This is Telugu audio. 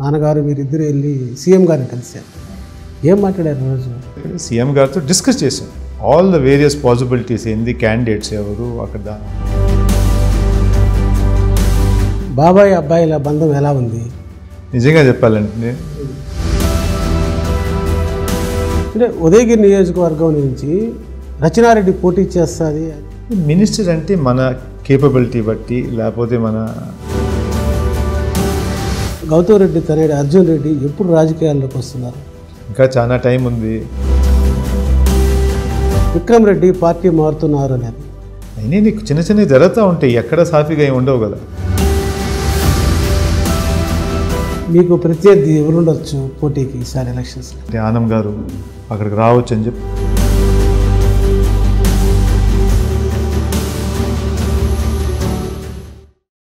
నాన్నగారు మీరిద్దరు వెళ్ళి సీఎం గారిని కలిశారు ఏం మాట్లాడారు ఆ రోజు సీఎం గారితో డిస్కస్ చేశాం ఆల్ ద వేరియస్ పాసిబిలిటీస్ ఏంది క్యాండిడేట్స్ ఎవరు అక్కడ దా- బాబాయ్ అబ్బాయిల బంధం ఎలా ఉంది నిజంగా చెప్పాలంటే అంటే ఉదయగిరి నియోజకవర్గం నుంచి రచనారెడ్డి పోటీ చేస్తుంది మినిస్టర్ అంటే మన కేపబిలిటీ బట్టి లేకపోతే మన గౌతమ్ రెడ్డి తనయుడు అర్జున్ రెడ్డి ఎప్పుడు రాజకీయాల్లోకి వస్తున్నారు ఇంకా చాలా టైం ఉంది విక్రమ్ రెడ్డి పార్టీ మారుతున్నారు అనేది అయినా నీకు చిన్న చిన్నవి జరుగుతూ ఉంటాయి ఎక్కడ సాఫీగా ఏమి ఉండవు కదా మీకు ప్రత్యర్థి ఎవరుండొచ్చు పోటీకి ఈసారి ఎలక్షన్స్ అంటే ఆనం గారు అక్కడికి రావచ్చు అని చెప్పి